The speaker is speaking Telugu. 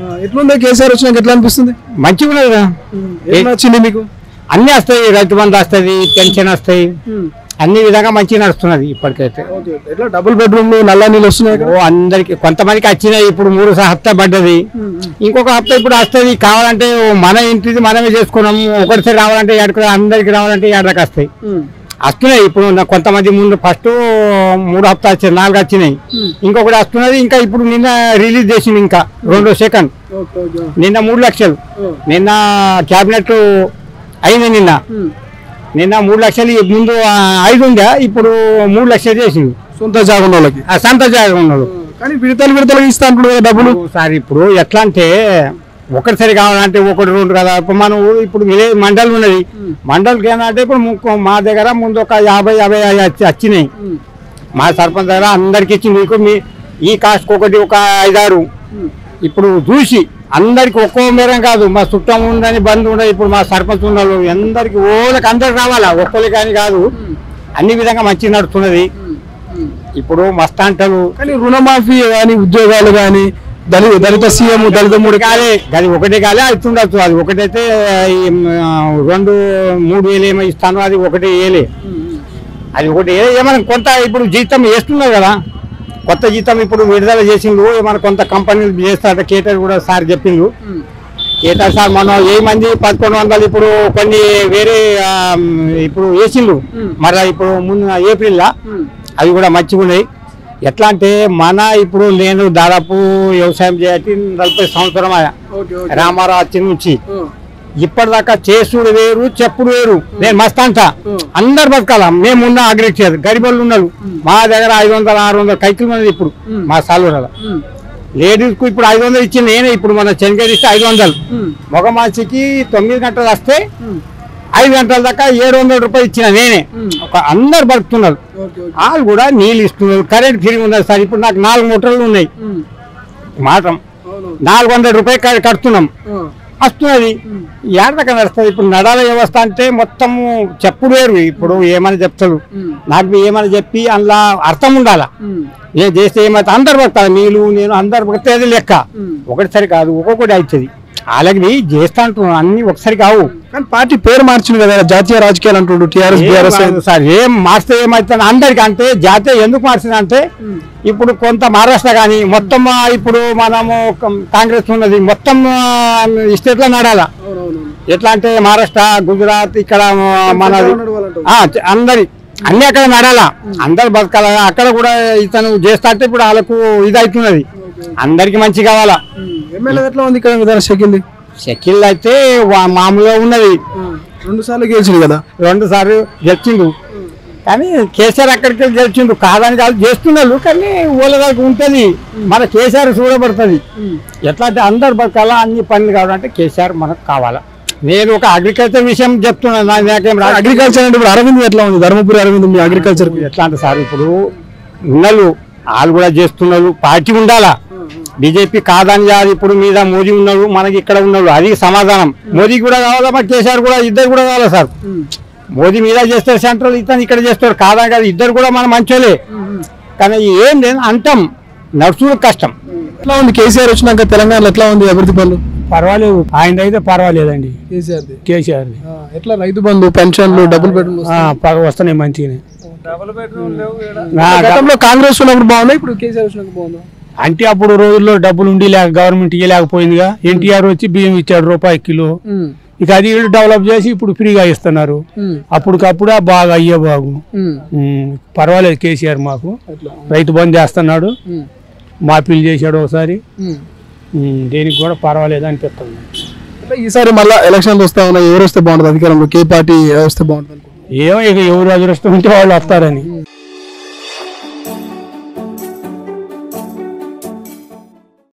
ఎట్లుంది కేసీఆర్ వచ్చినాక ఎట్లా అనిపిస్తుంది మంచిగా ఉన్నది కదా. ఏం నచ్చింది మీకు అన్ని వస్తాయి రైతు బంధు వస్తుంది పెన్షన్ వస్తాయి అన్ని విధంగా మంచిగా నడుస్తున్నది ఇప్పటికైతే ఓకే ఎట్లా డబుల్ బెడ్రూమ్ నల్ల నీళ్ళు వస్తున్నాయి ఇక్కడ ఓ అందరికి కొంతమందికి వచ్చినాయి ఇప్పుడు మూడు స- హప్తా పడ్డది ఇంకొక హప్తా ఇప్పుడు వస్తుంది కావాలంటే ఓ మన ఇంటిది మనమే చేసుకున్నాము ఒకటిసారి రావాలంటే ఎక్కడికి అందరికి రావాలంటే ఎక్కడికి వస్తాయి వస్తున్నాయి ఇప్పుడు నా కొంతమంది ముందు ఫస్ట్ మూడు హప్తా వచ్చాయి నాలుగు వచ్చినాయి ఇంకొకటి వస్తున్నది ఇంకా ఇప్పుడు నిన్న రిలీజ్ చేసింది ఇంకా రెండో సెకండ్ ఓకే ఓకే నిన్న మూడు లక్షలు నిన్న క్యాబినెట్ అయింది నిన్న నిన్న మూడు లక్షలు ఈ ముందు ఆ, ఐదు ఉండే ఇప్పుడు మూడు లక్షలు చేసింది సొంత జాగా ఉన్న వాళ్ళకి ఆ సంత జాగా ఉన్నాడు కానీ విడతలు విడతలు ఇస్తా అంటున్నారు కదా డబ్బులు సార్ ఇప్పుడు ఎట్లా అంటే ఒకటిసారి కావాలంటే ఒకటి రెండు కదా ఇప్పుడు మనం ఊరు- ఇప్పుడు విలేజ్ మండలం ఉన్నది మండలికి ఏంటంటే ఇప్పుడు ముక్కు- మా దగ్గర ముందు ఒక యాభై యాభై వచ్చి- వచ్చినాయి మా సర్పంచ్ దగ్గర అందరికి ఇచ్చి మీకు మీ ఈ కాస్ట్ ఒకటి ఒక ఐదారు ఇప్పుడు చూసి అందరికి ఒక్కో మేరం కాదు మా చుట్టం ఉందని బంధు ఉండదు ఇప్పుడు మా సర్పంచ్ ఉన్నారు అందరికి ఓళ్ళకి అందరికి రావాలా ఒక్కరికి కానీ కాదు అన్ని విధంగా మంచిగా నడుస్తున్నది ఇప్పుడు మస్త్ అంటారు కానీ రుణమాఫీ కానీ ఉద్యోగాలు కానీ దళిత దళిత సీఎం దళిత మూడు కాలే అది ఒకటే కాలే అవుతుండొచ్చు అది ఒకటైతే ఈ, ఆ, రెండు మూడు వేలు ఏమో ఇస్తాను అది ఒకటే వేయలే అది ఒకటి ఏ- ఏమైనా కొంత ఇప్పుడు జీతం వేస్తున్నారు కదా కొత్త జీతం ఇప్పుడు విడుదల చేసిండు ఏమైనా కొంత కంపెనీలు చేస్తారట కేటర్ కూడా సార్ చెప్పిండు కేటర్ సార్ మనం ఏ మంది పదకొండు వందలు ఇప్పుడు కొన్ని వేరే ఆ, ఇప్పుడు వేసిండు మరి ఇప్పుడు ముందు ఏప్రిల్లా అవి కూడా మంచిగా ఉన్నాయి ఎట్లా అంటే మన ఇప్పుడు నేను దాదాపు వ్యవసాయం చేయటి నలభై సంవత్సరం ఆయా. రామారావు వచ్చి నుంచి ఇప్పటిదాకా చేసుడు వేరు చెప్పుడు వేరు నేను మస్త్ అంట అందరు బతకాల మేము ఉన్న అగ్రికల్చర్ గరిబోళ్ళు ఉన్నారు మా దగ్గర ఐదు వందల ఆరు వందల కైకిలు ఉన్నది ఇప్పుడు మా సాలూరులో లేడీస్ కు ఇప్పుడు ఐదు వందలు ఇచ్చింది నేనే ఇప్పుడు మన చెనగేది ఇస్తే ఐదు వందలు మగ మనిషికి తొమ్మిది గంటలు వస్తే ఐదు గంటల దాకా ఏడు వందల రూపాయలు ఇచ్చిన నేనే ఒక అందరు బతుకుతున్నారు వాళ్ళు కూడా నీళ్ళు ఇస్తున్నారు కరెంట్ ఫ్రీ ఉన్నది సార్ ఇప్పుడు నాకు నాలుగు మోటార్లు ఉన్నాయి మాత్రం నాలుగు వందల రూపాయలు క- కడుతున్నాం వస్తున్నది ఏడదాకా నడుస్తుంది ఇప్పుడు నడాల వ్యవస్థ అంటే మొత్తం చెప్పుడు వేరు ఇప్పుడు ఏమని చెప్తారు నాకు ఏమని చెప్పి అందులో అర్థం ఉండాలా నేను చేస్తే ఏమైతే అందరు బతారు మీరు నేను అందరు బతేది లెక్క ఒకటిసారి కాదు ఒక్కొక్కటి అవుతుంది అలాగే చేస్తా అంటున్నాను అన్ని ఒకసారి కావు కానీ పార్టీ పేరు మార్చింది కదా జాతీయ రాజకీయాలు అంటుండు టిఆర్ఎస్ ఏం బీఆర్ఎస్ కాదు సార్ ఏం మార్చితే ఏమవుతుంది అందరికి అంటే జాతీయ ఎందుకు మార్చింది అంటే ఇప్పుడు కొంత మహారాష్ట్ర కానీ మొత్తం ఆ, ఇప్పుడు మనము కం- కాంగ్రెస్ ఉన్నది మొత్తం స్టేట్ లో నడాల ఎట్లా అంటే మహారాష్ట్ర గుజరాత్ ఇక్కడ ఆ, మనది ఆ, చ- అందరి అన్ని అక్కడ నడాల అందరు బతకాల అక్కడ కూడా ఇతను చేస్తా అంటే ఇప్పుడు వాళ్ళకు ఇది అవుతున్నది అందరికి మంచి కావాలా ఎమ్మెల్యే ఎట్లా ఉంది ఇక్కడ విధానం షకిల్ది షకిల్ అయితే వా- మామూలుగా ఉన్నది రెండు సార్లు గెలిచింది కదా రెండు సార్లు గెలిచిండు కానీ కేసీఆర్ అక్కడికి వెళ్ళి గెలిచిండు కాదని కాదు చేస్తున్నారు కానీ ఊళ్ళ దాకా ఉంటుంది మన కేసీఆర్ చూడబడుతుంది ఎట్లా అంటే అందరు బతకాలా అన్ని పనులు కావాలంటే కేసీఆర్ మనకు కావాలా నేను ఒక అగ్రికల్చర్ విషయం చెప్తున్నాను నా- నాకేం రాదు. అగ్రికల్చర్ అంటే ఇప్పుడు అరవింద్ ఎట్లా ఉంది ధర్మపురి అరవింద్ మీ అగ్రికల్చర్ ఎట్లా అంటే సార్ ఇప్పుడు ఉన్నలు వాళ్ళు కూడా చేస్తున్నారు పార్టీ ఉండాలా బీజేపీ కాదని కాదు ఇప్పుడు మీద మోదీ ఉన్నారు మనకి ఇక్కడ ఉన్నారు అది సమాధానం మోదీ కూడా కావాలా మరి కేసీఆర్ కూడా ఇద్దరు కూడా కావాలా సార్ మోదీ మీద చేస్తారు సెంట్రల్ ఇతను ఇక్కడ చేస్తారు కాదని కాదు ఇద్దరు కూడా మన మంచోలే కానీ ఏం లేదు అంటాం నడుచుడు కష్టం ఎట్లా ఉంది కేసీఆర్ వచ్చినాక తెలంగాణలో ఎట్లా ఉంది అభివృద్ధి పనులు పర్వాలేదు ఆయన అయితే పర్వాలేదండి కేసీఆర్ కేసీఆర్ ఎట్లా రైతు బంధు పెన్షన్లు డబుల్ బెడ్రూమ్ పగ వస్తున్నాయి మంచిగానే గతంలో కాంగ్రెస్ ఉన్నప్పుడు బాగుందా ఇప్పుడు కేసీఆర్ వచ్చినాక బాగుందా అంటే అప్పుడు రోజుల్లో డబ్బులు ఉండి లేక గవర్నమెంట్ ఇవ్వలేకపోయిందిగా ఎన్టీఆర్ వచ్చి బియ్యం ఇచ్చాడు రూపాయి కిలో ఇక అది వీళ్ళు డెవలప్ చేసి ఇప్పుడు ఫ్రీగా ఇస్తున్నారు అప్పటికప్పుడే బాగా అయ్యే బాగు ఉమ్, పర్వాలేదు కేసీఆర్ మాకు రైతు బంద్ చేస్తున్నాడు మాఫీలు చేశాడు ఒకసారి ఉమ్, దేనికి కూడా పర్వాలేదు అనిపిస్తుంది అంటే ఈసారి మళ్ళీ ఎలక్షన్లు వస్తా ఉన్నాయి ఎవరు వస్తే బాగుంటుంది అధికారంలో కే పార్టీ వస్తే బాగుంటుంది ఏమో ఇక ఎవరు అదృష్టం ఉంటే వాళ్ళు వస్తారని